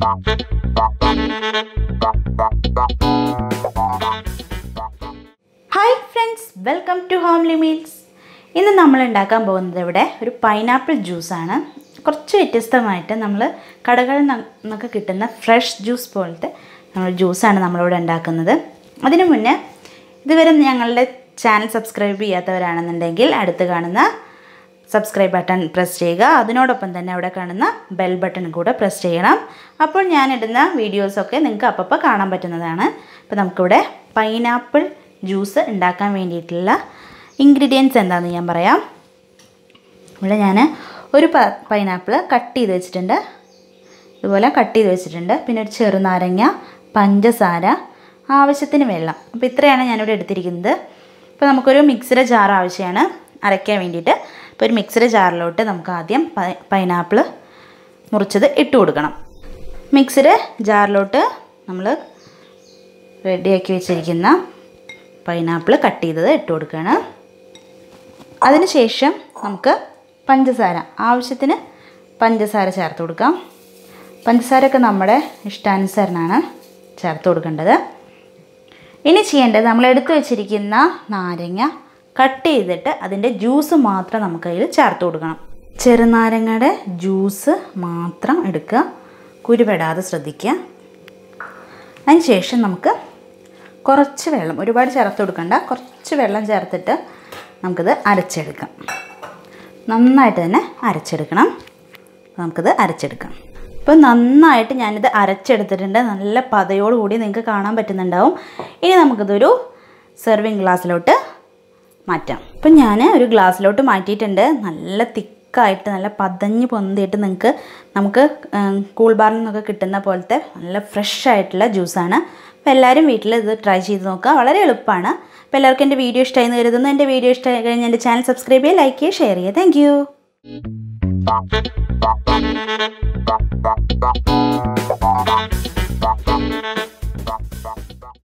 hi friends welcome to homely meals ഇന്ന് നമ്മൾ ഉണ്ടാക്കാൻ പോകുന്നത് ഇവിടെ ഒരു പൈനാപ്പിൾ ജ്യൂസാണ് കുറച്ച് വ്യത്യസ്തമായിട്ട് നമ്മൾ കടകളിൽ നിന്നൊക്കെ കിട്ടുന്ന ഫ്രഷ് ജ്യൂസ് പോലത്തെ നമ്മൾ ജ്യൂസാണ് നമ്മളിവിടെ ഉണ്ടാക്കുന്നത് അതിനു മുന്നേ ഇതുവരെ ഞങ്ങളുടെ ചാനൽ സബ്സ്ക്രൈബ് ചെയ്യാത്തവരാണെന്നുണ്ടെങ്കിൽ അടുത്ത് കാണുന്ന സബ്സ്ക്രൈബ് ബട്ടൺ പ്രസ് ചെയ്യുക അതിനോടൊപ്പം തന്നെ അവിടെ കാണുന്ന ബെൽ ബട്ടൺ കൂടെ പ്രസ് ചെയ്യണം അപ്പോൾ ഞാനിടുന്ന വീഡിയോസൊക്കെ നിങ്ങൾക്ക് അപ്പപ്പോൾ കാണാൻ പറ്റുന്നതാണ് അപ്പോൾ നമുക്കിവിടെ പൈനാപ്പിൾ ജ്യൂസ് ഉണ്ടാക്കാൻ വേണ്ടിയിട്ടുള്ള ഇൻഗ്രീഡിയൻസ് എന്താണെന്ന് ഞാൻ പറയാം ഇവിടെ ഞാൻ ഒരു പ പൈനാപ്പിൾ കട്ട് ചെയ്ത് വെച്ചിട്ടുണ്ട് ഇതുപോലെ കട്ട് ചെയ്ത് വെച്ചിട്ടുണ്ട് പിന്നെ ഒരു ചെറുനാരങ്ങ പഞ്ചസാര ആവശ്യത്തിന് വെള്ളം അപ്പോൾ ഇത്രയാണ് ഞാനിവിടെ എടുത്തിരിക്കുന്നത് അപ്പോൾ നമുക്കൊരു മിക്സിയുടെ ജാർ ആവശ്യമാണ് അരയ്ക്കാൻ വേണ്ടിയിട്ട് അപ്പോൾ ഒരു മിക്സിയുടെ ജാറിലോട്ട് നമുക്ക് ആദ്യം പൈനാപ്പിൾ മുറിച്ചത് ഇട്ട് കൊടുക്കണം മിക്സിയുടെ ജാറിലോട്ട് നമ്മൾ റെഡിയാക്കി വെച്ചിരിക്കുന്ന പൈനാപ്പിൾ കട്ട് ചെയ്തത് ഇട്ട് കൊടുക്കുകയാണ് അതിനുശേഷം നമുക്ക് പഞ്ചസാര ആവശ്യത്തിന് പഞ്ചസാര ചേർത്ത് കൊടുക്കാം പഞ്ചസാരയൊക്കെ നമ്മുടെ ഇഷ്ടാനുസരണമാണ് ചേർത്ത് കൊടുക്കേണ്ടത് ഇനി ചെയ്യേണ്ടത് നമ്മൾ എടുത്തു വെച്ചിരിക്കുന്ന നാരങ്ങ കട്ട് ചെയ്തിട്ട് അതിൻ്റെ ജ്യൂസ് മാത്രം നമുക്ക് അതിൽ ചേർത്ത് കൊടുക്കണം ചെറുനാരങ്ങയുടെ ജ്യൂസ് മാത്രം എടുക്കുക കുരുപെടാതെ ശ്രദ്ധിക്കുക അതിനുശേഷം നമുക്ക് കുറച്ച് വെള്ളം ഒരുപാട് ചേർത്ത് കൊടുക്കണ്ട കുറച്ച് വെള്ളം ചേർത്തിട്ട് നമുക്കിത് അരച്ചെടുക്കാം നന്നായിട്ട് തന്നെ അരച്ചെടുക്കണം നമുക്കിത് അരച്ചെടുക്കാം ഇപ്പോൾ നന്നായിട്ട് ഞാനിത് അരച്ചെടുത്തിട്ടുണ്ട് നല്ല പതയോട് കൂടി നിങ്ങൾക്ക് കാണാൻ പറ്റുന്നുണ്ടാവും ഇനി നമുക്കിതൊരു സെർവിങ് ഗ്ലാസ്സിലോട്ട് മാറ്റാം ഇപ്പം ഞാൻ ഒരു ഗ്ലാസ്സിലോട്ട് മാറ്റിയിട്ടുണ്ട് നല്ല തിക്കായിട്ട് നല്ല പതഞ്ഞ് പൊന്തിയിട്ട് നിങ്ങൾക്ക് നമുക്ക് കൂൾ ബാറിൽ നിന്നൊക്കെ കിട്ടുന്ന പോലത്തെ നല്ല ഫ്രഷ് ആയിട്ടുള്ള ജ്യൂസാണ് അപ്പോൾ എല്ലാവരും വീട്ടിൽ ഇത് ട്രൈ ചെയ്ത് നോക്കുക വളരെ എളുപ്പമാണ് അപ്പോൾ എല്ലാവർക്കും എൻ്റെ വീഡിയോ ഇഷ്ടമായി എന്ന് കരുതുന്നു എൻ്റെ വീഡിയോ ഇഷ്ടമായി കഴിഞ്ഞാൽ എൻ്റെ ചാനൽ സബ്സ്ക്രൈബ് ചെയ്യുക ലൈക്ക് ചെയ്യുക ഷെയർ ചെയ്യുക താങ്ക്